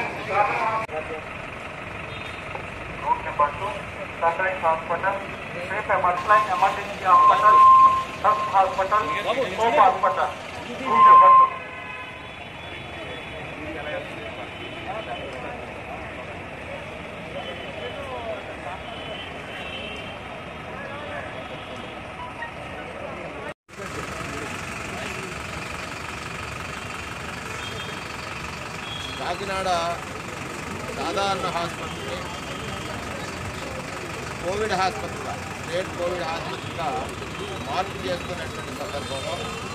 Route number two, Sunrise Hospital, Safe Emergency Emergency Hospital, Health Hospital, Hope Hospital. Route number two. Kakinada సాధారణ హాస్పిటల్ని Covid హాస్పిటల్గా state Covid హాస్పిటల్గా మార్పు చేస్తున్నటువంటి సందర్భంలో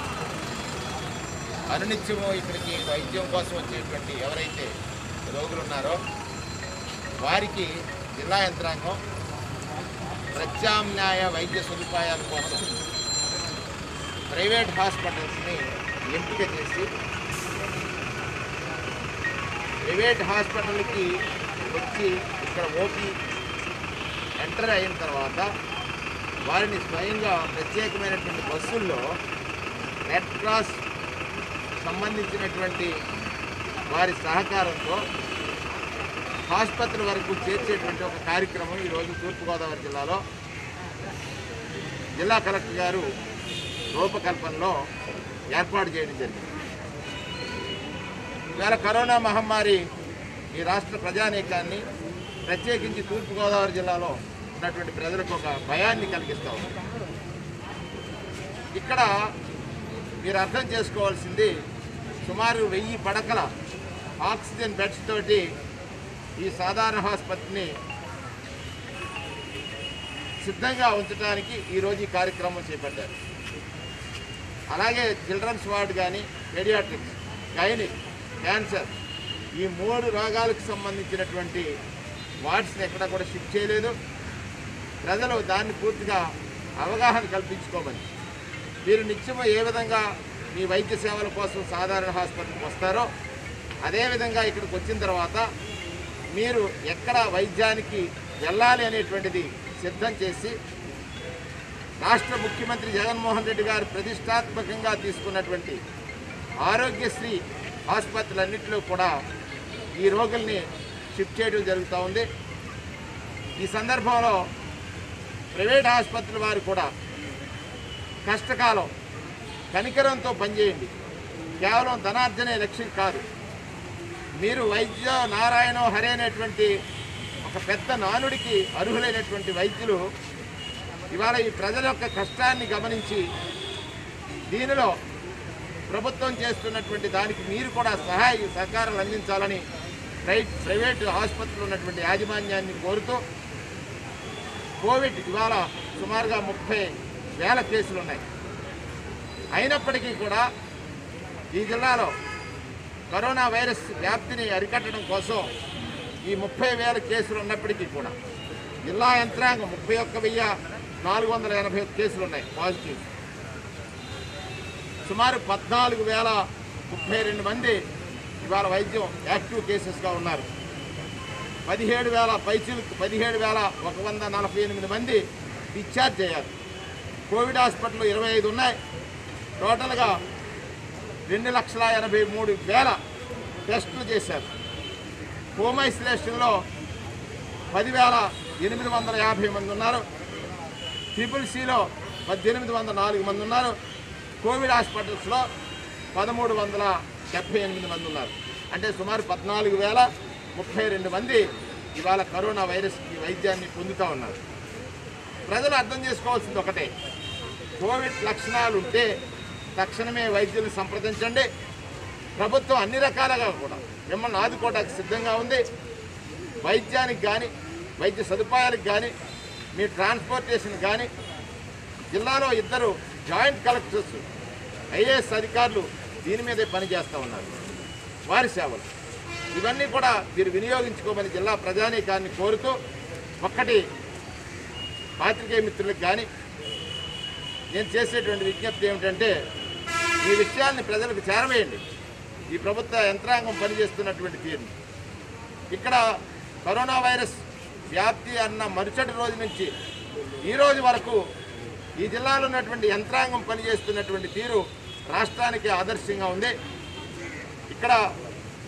అనునిత్యము ఇక్కడికి వైద్యం కోసం వచ్చేటువంటి ఎవరైతే రోగులు ఉన్నారో వారికి జిల్లా యంత్రాంగం ప్రత్యామ్నాయ వైద్య సదుపాయాల కోసం ప్రైవేట్ హాస్పిటల్స్ని ఎంపిక చేసి ప్రైవేట్ హాస్పిటల్కి వచ్చి ఇక్కడ ఓపీ ఎంటర్ అయిన తర్వాత వారిని స్వయంగా ప్రత్యేకమైనటువంటి బస్సుల్లో రెడ్ క్రాస్ సంబంధించినటువంటి వారి సహకారంతో ఆసుపత్రి వరకు చేర్చేటువంటి ఒక కార్యక్రమం ఈరోజు తూర్పుగోదావరి జిల్లాలో జిల్లా కలెక్టర్ గారు రూపకల్పనలో ఏర్పాటు చేయడం జరిగింది ఇవాళ కరోనా మహమ్మారి ఈ రాష్ట్ర ప్రజానీకాన్ని ప్రత్యేకించి తూర్పుగోదావరి జిల్లాలో ఉన్నటువంటి ప్రజలకు ఒక భయాన్ని కలిగిస్తూ ఉంది ఇక్కడ మీరు అర్థం చేసుకోవాల్సింది సుమారు వెయ్యి పడకల ఆక్సిజన్ బెడ్స్ తోటి ఈ సాధారణ ఆసుపత్రిని సిద్ధంగా ఉంచడానికి ఈరోజు ఈ కార్యక్రమం చేపట్టారు అలాగే చిల్డ్రన్స్ వార్డ్ కానీ పెడియాట్రిక్స్ గైనిక్ క్యాన్సర్ ఈ మూడు రోగాలకు సంబంధించినటువంటి వార్డ్స్ని ఎక్కడ కూడా షిఫ్ట్ చేయలేదు ప్రజలు దాన్ని పూర్తిగా అవగాహన కల్పించుకోమని మీరు నిత్యము ఏ విధంగా మీ వైద్య సేవల కోసం సాధారణ హాస్పిటల్కి వస్తారో అదేవిధంగా ఇక్కడికి వచ్చిన తర్వాత మీరు ఎక్కడ వైద్యానికి వెళ్ళాలి అనేటువంటిది సిద్ధం చేసి రాష్ట్ర ముఖ్యమంత్రి జగన్మోహన్ రెడ్డి గారు ప్రతిష్టాత్మకంగా తీసుకున్నటువంటి ఆరోగ్యశ్రీ ఆసుపత్రులన్నింటిలో కూడా ఈ రోగుల్ని షిఫ్ట్ చేయడం జరుగుతూ ఉంది ఈ సందర్భంలో ప్రైవేట్ ఆసుపత్రుల వారు కూడా కష్టకాలం కనికరంతో పనిచేయండి కేవలం ధనార్జనే లక్ష్యం కాదు మీరు వైద్య నారాయణ హరే అనేటువంటి ఒక పెద్ద నానుడికి అర్హులైనటువంటి వైద్యులు ఇవాళ ఈ ప్రజల యొక్క కష్టాన్ని గమనించి దీనిలో ప్రభుత్వం చేస్తున్నటువంటి దానికి మీరు కూడా సహాయ సహకారాలు అందించాలని ప్రైవేట్ ప్రైవేటు ఆసుపత్రులు ఉన్నటువంటి యాజమాన్యాన్ని కోరుతూ కోవిడ్ ఇవాళ సుమారుగా ముప్పై వేల కేసులు ఉన్నాయి అయినప్పటికీ కూడా ఈ జిల్లాలో కరోనా వైరస్ వ్యాప్తిని అరికట్టడం కోసం ఈ ముప్పై వేల కేసులు ఉన్నప్పటికీ కూడా జిల్లా యంత్రాంగం ముప్పై ఒక్క వెయ్యి నాలుగు వందల ఎనభై ఒక్క కేసులు ఉన్నాయి పాజిటివ్ సుమారు పద్నాలుగు వేల ముప్పై రెండు మంది ఇవాళ వైద్యం యాక్టివ్ కేసెస్గా ఉన్నారు పదిహేడు వేల పైచీలకు పదిహేడు వేల ఒక వంద నలభై ఎనిమిది మంది డిశ్చార్జ్ అయ్యారు కోవిడ్ హాస్పిటల్ ఇరవై ఐదు ఉన్నాయి టోటల్గా రెండు లక్షల ఎనభై మూడు వేల టెస్టులు చేశారు హోమ్ ఐసోలేషన్లో పదివేల ఎనిమిది వందల యాభై మంది ఉన్నారు ట్రిపుల్ సిలో పద్దెనిమిది వందల నాలుగు మంది ఉన్నారు కోవిడ్ హాస్పిటల్స్లో పదమూడు వందల డెబ్బై ఎనిమిది మంది ఉన్నారు అంటే సుమారు పద్నాలుగు వేల ముప్పై రెండు మంది ఇవాళ కరోనా వైరస్కి వైద్యాన్ని పొందుతూ ఉన్నారు ప్రజలు అర్థం చేసుకోవాల్సింది ఒకటే కోవిడ్ లక్షణాలు ఉంటే తక్షణమే వైద్యులను సంప్రదించండి ప్రభుత్వం అన్ని రకాలుగా కూడా మిమ్మల్ని ఆదుకోవడానికి సిద్ధంగా ఉంది వైద్యానికి కానీ వైద్య సదుపాయాలకు కానీ మీ ట్రాన్స్పోర్టేషన్ కానీ జిల్లాలో ఇద్దరు జాయింట్ కలెక్టర్స్ ఐఏఎస్ అధికారులు దీని మీదే పనిచేస్తూ ఉన్నారు వారి సేవలు ఇవన్నీ కూడా మీరు వినియోగించుకోమని జిల్లా ప్రజానీకాన్ని కోరుతూ ఒక్కటి పాత్రికేయ మిత్రులకు కానీ నేను చేసేటువంటి విజ్ఞప్తి ఏమిటంటే ఈ విషయాల్ని ప్రజలకు చేరవేయండి ఈ ప్రభుత్వ యంత్రాంగం పనిచేస్తున్నటువంటి తీరుని ఇక్కడ కరోనా వైరస్ వ్యాప్తి అన్న మరుసటి రోజు నుంచి ఈ రోజు వరకు ఈ జిల్లాలో ఉన్నటువంటి యంత్రాంగం పనిచేస్తున్నటువంటి తీరు రాష్ట్రానికి ఆదర్శంగా ఉంది ఇక్కడ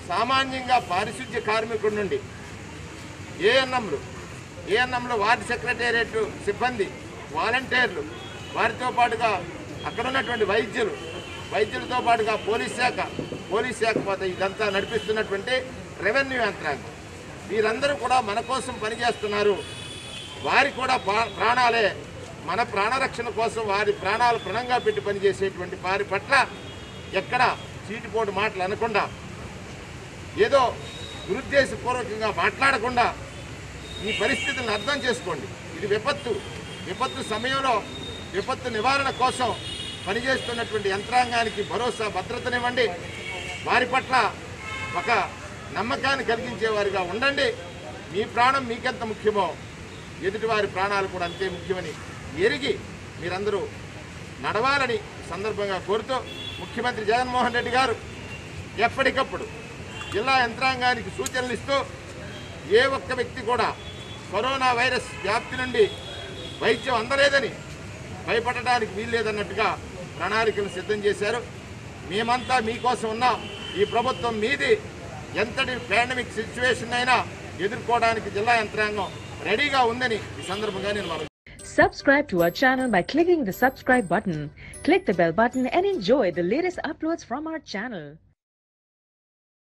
సామాన్యంగా పారిశుద్ధ్య కార్మికుడి నుండి ఏఎన్ఎంలు ఏఎన్ఎంలు వార్డు సెక్రటేరియట్ సిబ్బంది వాలంటీర్లు వారితో పాటుగా అక్కడ ఉన్నటువంటి వైద్యులు వైద్యులతో పాటుగా పోలీస్ శాఖ పోలీస్ శాఖ పోతే ఇదంతా నడిపిస్తున్నటువంటి రెవెన్యూ యంత్రాంగం వీరందరూ కూడా మన కోసం పనిచేస్తున్నారు వారి కూడా ప్రా- ప్రాణాలే మన ప్రాణరక్షణ కోసం వారి ప్రాణాలు ప్రణంగా పెట్టి పనిచేసేటువంటి వారి పట్ల ఎక్కడ చీటిపోటు మాటలు అనకుండా ఏదో దురుద్దేశపూర్వకంగా మాట్లాడకుండా ఈ పరిస్థితులను అర్థం చేసుకోండి ఇది విపత్తు విపత్తు సమయంలో విపత్తు నివారణ కోసం పనిచేస్తున్నటువంటి యంత్రాంగానికి భరోసా భద్రతనివ్వండి వారి పట్ల ఒక నమ్మకాన్ని కలిగించేవారిగా ఉండండి మీ ప్రాణం మీకెంత ముఖ్యమో ఎదుటివారి ప్రాణాలు కూడా అంతే ముఖ్యమని ఎరిగి మీరందరూ నడవాలని ఈ సందర్భంగా కోరుతూ ముఖ్యమంత్రి జగన్మోహన్ రెడ్డి గారు ఎప్పటికప్పుడు జిల్లా యంత్రాంగానికి సూచనలు ఇస్తూ ఏ ఒక్క వ్యక్తి కూడా కరోనా వైరస్ వ్యాప్తి నుండి వైద్యం అందలేదని భయపడటానికి వీల్లేదన్నట్టుగా ప్రణాళికలు సిద్ధం చేశారు మేమంతా మీకోసం ఉన్నాం ఈ ప్రభుత్వం మీది ఎంతటి పాండమిక్ సిచ్యువేషన్ అయినా ఎదుర్కోవడానికి జిల్లా యంత్రాంగం రెడీగా ఉందని ఈ సందర్భంగా నేను మనం Subscribe to our channel by clicking the subscribe button. Click the bell button and enjoy the latest uploads from our channel.